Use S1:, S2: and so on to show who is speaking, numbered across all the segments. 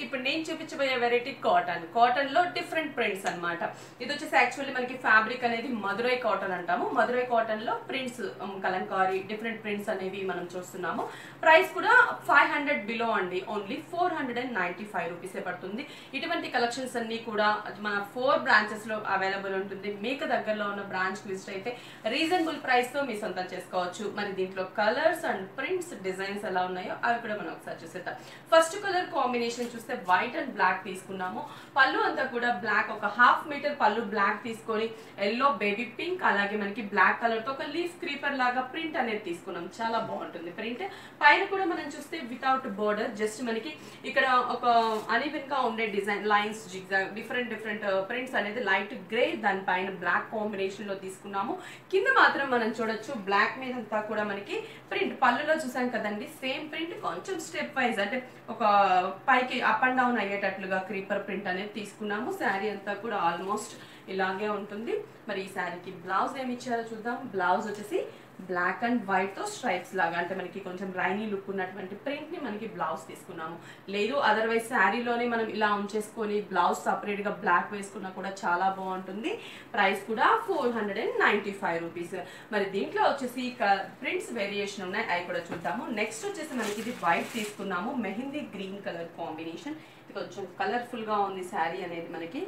S1: ఇప్పుడు నేను చూపించబోయే వెరైటీ కాటన్ కాటన్ లో డిఫరెంట్ ప్రింట్స్ అన్నమాట ఇది వచ్చేసి యాక్చువల్లీ మనకి ఫ్యాబ్రిక్ అనేది మధురై కాటన్ అంటాము మధురై కాటన్ లో ప్రింట్స్ కలంకారీ డిఫరెంట్ ప్రింట్స్ అనేవి మనం చూస్తున్నాము ప్రైస్ కూడా ఫైవ్ హండ్రెడ్ బిలో అండి only four hundred and ninety five రూపీసే పడుతుంది ఇటువంటి కలెక్షన్స్ అన్ని కూడా మన ఫోర్ బ్రాంచెస్ లో అవైలబుల్ ఉంటుంది మీకు దగ్గరలో ఉన్న బ్రాంచ్ లిస్ట్ అయితే రీజనబుల్ ప్రైస్ తో మీ సొంతం చేసుకోవచ్చు మరి దీంట్లో కలర్స్ అండ్ ప్రింట్స్ డిజైన్స్ ఎలా ఉన్నాయో అవి కూడా మనం ఒకసారి చూసేద్దాం ఫస్ట్ కలర్ కాంబినేషన్ చూస్తే వైట్ అండ్ బ్లాక్ తీసుకున్నాము పళ్ళు అంతా కూడా బ్లాక్ ఒక హాఫ్ మీటర్ పళ్ళు బ్లాక్ తీసుకొని ఎల్లో బేబీ పింక్ అలాగే మనకి బ్లాక్ కలర్ తో ఒక లీఫ్ క్రీపర్ లాగా ప్రింట్ అనేది తీసుకున్నాం చాలా బాగుంటుంది ప్రింట్ పైన కూడా మనం చూస్తే వితౌట్ బోర్డర్ జస్ట్ మనకి ఇక్కడ ఒక అనివెన్ గా ఉండే design lines different different prints అనేది లైట్ గ్రే దానిపైన బ్లాక్ కాంబినేషన్ లో తీసుకున్నాము కింద మాత్రం మనం చూడొచ్చు బ్లాక్ మీద అంతా కూడా మనకి ప్రింట్ పళ్ళులో చూసాం కదండి సేమ్ ప్రింట్ కొంచెం స్టెప్ వైజ్ అంటే ఒక పైకి అప్ అండ్ డౌన్ అయ్యేటట్లుగా క్రీపర్ ప్రింట్ అనేది తీసుకున్నాము శారీ అంతా కూడా ఆల్మోస్ట్ ఇలాగే ఉంటుంది మరి ఈ శారీకి బ్లౌజ్ ఏమి ఇచ్చారో చూద్దాం బ్లౌజ్ వచ్చేసి బ్లాక్ అండ్ వైట్ తో స్ట్రైప్స్ లాగా అంటే మనకి కొంచెం రైనీ లుక్ ఉన్నటువంటి ప్రింట్ ని మనకి బ్లౌజ్ తీసుకున్నాము లేదు అదర్వైజ్ శారీలోనే మనం ఇలా ఉంచేసుకొని బ్లౌజ్ సపరేట్ గా బ్లాక్ వేసుకున్నా కూడా చాలా బాగుంటుంది ప్రైస్ కూడా four hundred and ninety five rupees మరి దీంట్లో వచ్చేసి ప్రింట్స్ వేరియేషన్ ఉన్నాయి అవి కూడా చూద్దాము నెక్స్ట్ వచ్చేసి మనకి ఇది వైట్ తీసుకున్నాము మెహందీ గ్రీన్ కలర్ కాంబినేషన్ ఇది కొంచెం కలర్ఫుల్ గా ఉంది శారీ అనేది మనకి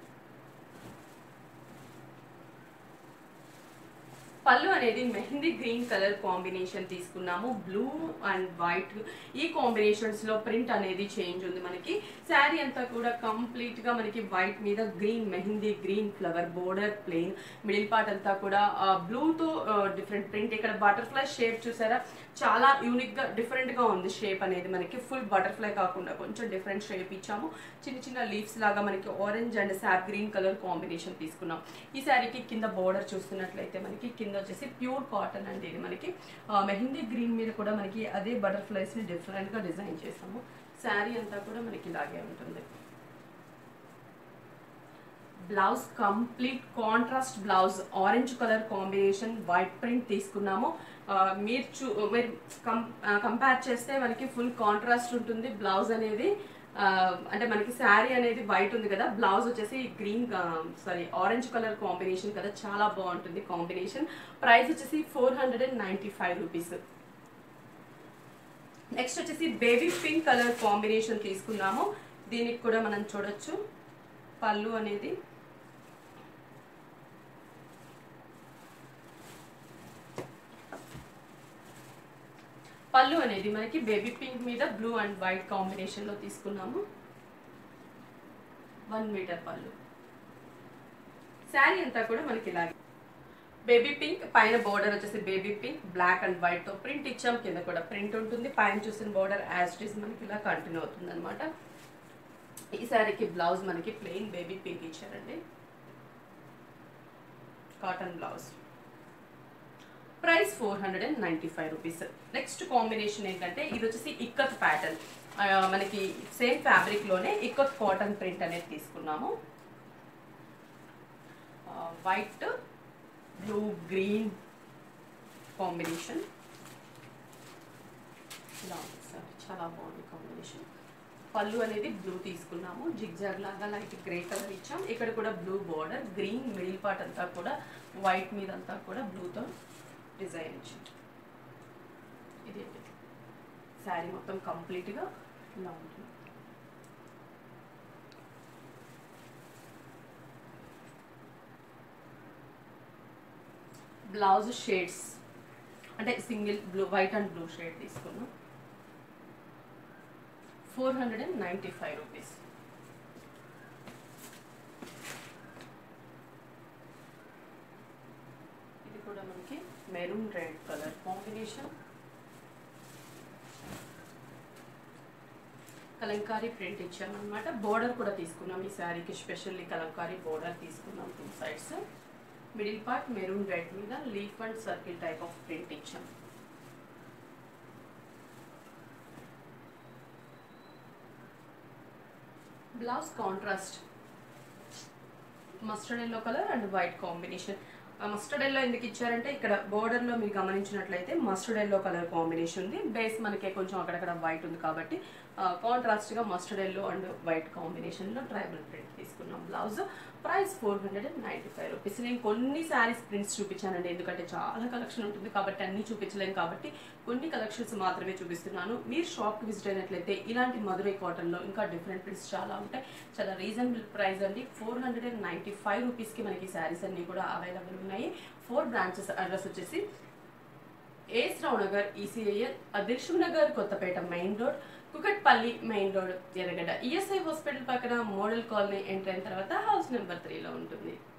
S1: పళ్ళు అనేది మెహందీ గ్రీన్ కలర్ కాంబినేషన్ తీసుకున్నాము బ్లూ అండ్ వైట్ ఈ కాంబినేషన్స్ లో ప్రింట్ అనేది చేంజ్ ఉంది మనకి శారీ అంతా కూడా కంప్లీట్ గా మనకి వైట్ మీద green mehndi green flower border plain middle part అంతా కూడా బ్లూ తో డిఫరెంట్ ప్రింట్ ఇక్కడ బటర్ఫ్లై షేప్ చూసారా చాలా యూనిక్ గా డిఫరెంట్ గా ఉంది షేప్ అనేది మనకి ఫుల్ బటర్ఫ్లై కాకుండా కొంచెం డిఫరెంట్ షేప్ ఇచ్చాము చిన్న చిన్న లీవ్స్ లాగా మనకి orange and sap green colour combination తీసుకున్నాం ఈ శారీకి కింద బోర్డర్ చూస్తున్నట్లయితే మనకి కింద వచ్చేసి ప్యూర్ కాటన్ అండి ఇది మనకి ఆ, మెహందీ గ్రీన్ మీద కూడా మనకి అదే బటర్ఫ్లైస్ ని డిఫరెంట్ గా డిజైన్ చేసాము శారీ అంతా కూడా మనకి ఇలాగే ఉంటుంది blouse complete contrast blouse orange colour combination white print తీసుకున్నాము ఆ, మీరు చూ మీరు కంపేర్ చేస్తే మనకి ఫుల్ కాంట్రాస్ట్ ఉంటుంది బ్లౌజ్ అనేది ఆ, అంటే మనకి శారీ అనేది వైట్ ఉంది కదా బ్లౌజ్ వచ్చేసి green sari orange colour combination కదా చాలా బాగుంటుంది కాంబినేషన్ ప్రైస్ వచ్చేసి four hundred and ninety five rupees next వచ్చేసి బేబీ పింక్ కలర్ కాంబినేషన్ తీసుకున్నాము దీనికి కూడా మనం చూడొచ్చు పళ్ళు అనేది పళ్ళు అనేది మనకి బేబీ పింక్ మీద బ్లూ అండ్ వైట్ కాంబినేషన్ లో తీసుకున్నాము వన్ మీటర్ పళ్ళు శారీ అంతా కూడా మనకి ఇలాగే బేబీ పింక్ పైన బోర్డర్ వచ్చేసి baby pink black and white తో ప్రింట్ ఇచ్చాం కింద కూడా ప్రింట్ ఉంటుంది పైన చూసిన బోర్డర్ యాజ్ ఇట్ ఈస్ మనకి ఇలా కంటిన్యూ అవుతుంది అనమాట ఈ శారీకి బ్లౌజ్ మనకి ప్లెయిన్ బేబీ పింక్ ఇచ్చారండి cotton blouse price four hundred and ninety five rupees next combination ఏంటంటే ఇది వచ్చేసి ఇక్కత్ ప్యాటర్న్ మనకి సేమ్ ఫ్యాబ్రిక్ లోనే ఇక్కత్ కాటన్ ప్రింట్ అనేది తీసుకున్నాము వైట్ బ్లూ గ్రీన్ కాంబినేషన్ ఇలా ఉంది సార్ చాలా బాగుంది కాంబినేషన్ పళ్ళు అనేది బ్లూ తీసుకున్నాము జిగ్జాగ్ లాగా లైట్ గ్రే కలర్ ఇచ్చాం ఇక్కడ కూడా blue border green middle part అంతా కూడా వైట్ మీద అంతా కూడా బ్లూతో డిజైన్ ఇచ్చింది ఇది శారీ మొత్తం కంప్లీట్గా ఇలా ఉంటుంది బ్లౌజ్ షేడ్స్ అంటే single blue white and blue shade తీసుకున్నాం four hundred and ninety five rupees ఇది కూడా మనకి maroon red colour combination Kalamkari print ఇచ్చామన్నమాట బోర్డర్ కూడా తీసుకున్నాం ఈ శారీకి స్పెషల్లీ కలంకారీ బోర్డర్ తీసుకున్నాం two sides middle part maroon red మీద leaf and circle type of print ఇచ్చాం blouse contrast mustard yellow colour and white combination mustard yellow ఎందుకు ఇచ్చారంటే ఇక్కడ border లో మీరు గమనించినట్లయితే మస్టర్డ్ ఎల్లో కలర్ కాంబినేషన్ ఉంది బేస్ మనకి కొంచెం అక్కడక్కడ వైట్ ఉంది కాబట్టి కాంట్రాస్ట్ గా mustard yellow and white combination లో ట్రైబల్ ప్రింట్ తీసుకున్నాం blouse price four hundred and ninety five rupees నేను కొన్ని శారీస్ ప్రింట్స్ చూపించానండి ఎందుకంటే చాలా కలెక్షన్ ఉంటుంది కాబట్టి అన్ని చూపించలేం కాబట్టి కొన్ని కలెక్షన్స్ మాత్రమే చూపిస్తున్నాను మీరు షాప్కి విజిట్ అయినట్లయితే ఇలాంటి మధురై కాటన్లో ఇంకా డిఫరెంట్ ప్రింట్స్ చాలా ఉంటాయి చాలా రీజనబుల్ ప్రైస్ అండి four hundred and ninety five రూపీస్కి మనకి శారీస్ అన్ని కూడా అవైలబుల్ ఉన్నాయి ఫోర్ బ్రాంచెస్ అడ్రస్ వచ్చేసి AS Rao Nagar ECIL Dilsukhnagar Kothapet main road Kukatpally main road Erragadda ESI hospital పక్కన మోడల్ కాలనీ ఎంటర్ అయిన తర్వాత హౌస్ నెంబర్ త్రీలో ఉంటుంది